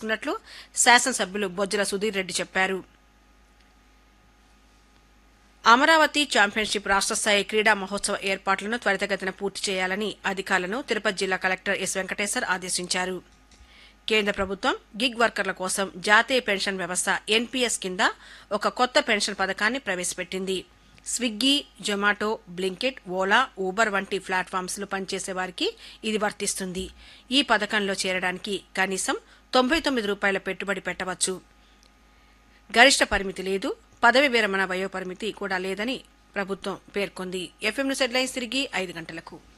తీసుకున్నట్లు శాసనసభ్యులు బొజ్జల సుధీర్ రెడ్డి చెప్పారు అమరావతి ఛాంపియన్షిప్ రాష్ట్ర స్థాయి క్రీడా మహోత్సవ ఏర్పాట్లను త్వరితగతిన పూర్తి చేయాలని అధికారులను తిరుపతి జిల్లా కలెక్టర్ ఎస్ వెంకటేశ్వర్ ఆదేశించారు కేంద్ర ప్రభుత్వం గిగ్ వర్కర్ల కోసం జాతీయ పెన్షన్ వ్యవస్థ ఎన్పీఎస్ కింద ఒక కొత్త పెన్షన్ పథకాన్ని ప్రవేశపెట్టింది స్విగ్గీ జొమాటో బ్లింకెట్ ఓలా ఊబర్ వంటి ప్లాట్ఫామ్స్ లో పనిచేసే వారికి ఇది వర్తిస్తుంది ఈ పథకంలో చేరడానికి కనీసం తొంభై తొమ్మిది రూపాయల పెట్టుబడి పెట్టవచ్చు గరిష్ట పరిమితి లేదు పదవి విరమణ వయోపరిమితి కూడా లేదని ప్రభుత్వం పేర్కొంది ఎఫ్ఎం న్యూస్ హెడ్లైన్స్ తిరిగి ఐదు గంటలకు